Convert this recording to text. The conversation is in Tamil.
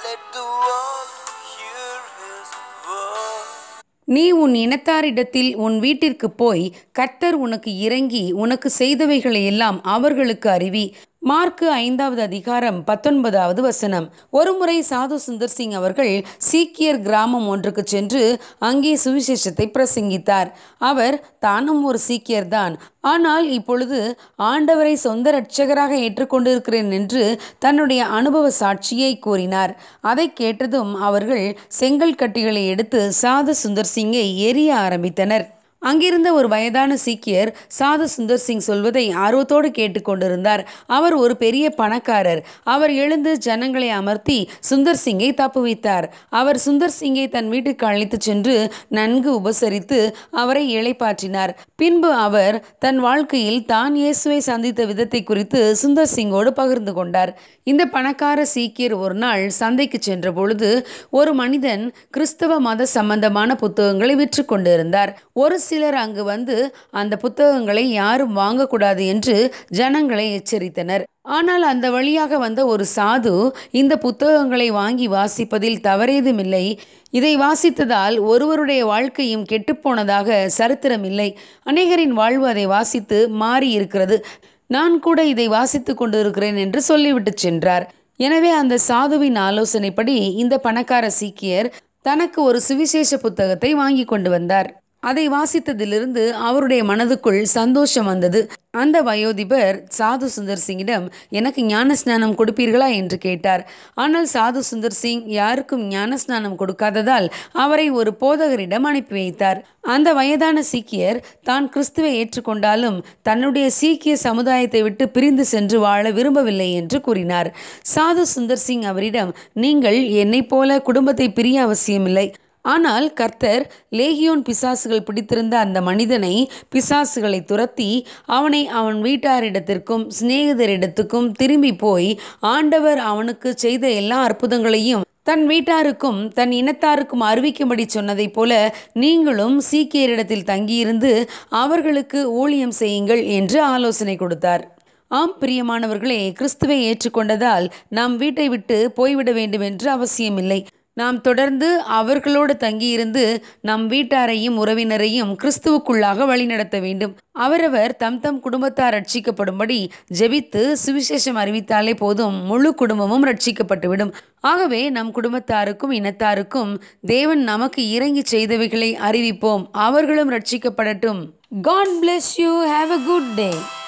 let the world hear his word. நீ உன் இனத்தாரிடத்தில் உன் வீட்டிற்கு போய் கர்த்தர் உனக்கு இறங்கி உனக்கு செய்தவைகளை எல்லாம் அவர்களுக்கு அறிவி மார்க்கு ஐந்தாவது அதிகாரம் பத்தொன்பதாவது வசனம் ஒருமுறை சாது சுந்தர் சிங் அவர்கள் சீக்கியர் கிராமம் ஒன்றுக்கு சென்று அங்கே சுவிசேஷத்தை பிரசங்கித்தார் அவர் தானும் ஒரு சீக்கியர் தான் ஆனால் இப்பொழுது ஆண்டவரை சொந்த இரட்சகராக ஏற்றுக்கொண்டிருக்கிறேன் என்று தன்னுடைய அனுபவ சாட்சியை கூறினார் அதை கேட்டதும் அவர்கள் செங்கல் கட்டிகளை எடுத்து சாது சுந்தர் சிங்கை எரிய ஆரம்பித்தனர் அங்கிருந்த ஒரு வயதான சீக்கியர் சாது சுந்தர் சிங் சொல்வதை ஆர்வத்தோடு கேட்டுக்கொண்டிருந்தார் அவர் ஒரு பெரிய பணக்காரர் அவர் எழுந்து ஜனங்களை அமர்த்தி சுந்தர் சிங்கை தப்புவித்தார் அவர் சுந்தர் சிங்கை தன் வீட்டுக்கு அழைத்துச் சென்று நன்கு உபசரித்து அவரை இளைப்பாற்றினார் பின்பு அவர் தன் வாழ்க்கையில் தான் இயேசுவை சந்தித்த விதத்தை குறித்து சுந்தர் சிங்கோடு பகிர்ந்து கொண்டார் இந்த பணக்கார சீக்கியர் ஒரு நாள் சந்தைக்கு சென்ற பொழுது ஒரு மனிதன் கிறிஸ்தவ மத சம்பந்தமான புத்தகங்களை விற்று கொண்டிருந்தார் ஒரு சிலர் அங்கு வந்து அந்த புத்தகங்களை யாரும் வாங்கக்கூடாது என்று ஜனங்களை எச்சரித்தனர் ஆனால் அந்த வழியாக வந்த ஒரு சாது இந்த புத்தகங்களை வாங்கி வாசிப்பதில் தவறேதுமில்லை இதை வாசித்ததால் ஒருவருடைய வாழ்க்கையும் கெட்டுப்போனதாக சரித்திரமில்லை அநேகரின் வாழ்வு அதை வாசித்து மாறி இருக்கிறது நான் கூட இதை வாசித்து கொண்டிருக்கிறேன் என்று சொல்லிவிட்டு சென்றார் எனவே அந்த சாதுவின் ஆலோசனைப்படி இந்த பணக்கார சீக்கியர் தனக்கு ஒரு சுவிசேஷ புத்தகத்தை வாங்கி கொண்டு வந்தார் அதை வாசித்ததிலிருந்து அவருடைய மனதுக்குள் சந்தோஷம் வந்தது அந்த வயோதிபர் சாது சுந்தர் சிங்கிடம் எனக்கு ஞான ஸ்நானம் கொடுப்பீர்களா என்று கேட்டார் ஆனால் சாது சுந்தர் சிங் யாருக்கும் ஞான ஸ்நானம் கொடுக்காததால் அவரை ஒரு போதகரிடம் அனுப்பி வைத்தார் அந்த வயதான சீக்கியர் தான் கிறிஸ்துவை ஏற்றுக்கொண்டாலும் தன்னுடைய சீக்கிய சமுதாயத்தை விட்டு பிரிந்து சென்று வாழ விரும்பவில்லை என்று கூறினார் சாது சுந்தர் சிங் அவரிடம் நீங்கள் என்னைப் போல குடும்பத்தை பிரிய அவசியமில்லை ஆனால் கர்த்தர் லேகியோன் பிசாசுகள் பிடித்திருந்த அந்த மனிதனை பிசாசுகளை துரத்தி அவனை அவன் வீட்டாரிடத்திற்கும் சிநேகிதரிடத்துக்கும் திரும்பி போய் ஆண்டவர் அவனுக்கு செய்த எல்லா அற்புதங்களையும் தன் வீட்டாருக்கும் தன் இனத்தாருக்கும் அறிவிக்கும்படி சொன்னதைப் போல நீங்களும் சீக்கியரிடத்தில் தங்கியிருந்து அவர்களுக்கு ஊழியம் செய்யுங்கள் என்று ஆலோசனை கொடுத்தார் ஆம் பிரியமானவர்களே கிறிஸ்துவை ஏற்றுக்கொண்டதால் நாம் வீட்டை விட்டு போய்விட வேண்டும் என்று அவசியமில்லை நாம் தொடர்ந்து அவர்களோடு தங்கியிருந்து நம் வீட்டாரையும் உறவினரையும் கிறிஸ்துவுக்குள்ளாக வழிநடத்த வேண்டும் அவரவர் தம் தம் குடும்பத்தார் ரட்சிக்கப்படும்படி ஜெபித்து சுவிசேஷம் அறிவித்தாலே போதும் முழு குடும்பமும் ரட்சிக்கப்பட்டுவிடும் ஆகவே நம் குடும்பத்தாருக்கும் இனத்தாருக்கும் தேவன் நமக்கு இறங்கி செய்தவைகளை அறிவிப்போம் அவர்களும் ரட்சிக்கப்படட்டும் God bless you have a good day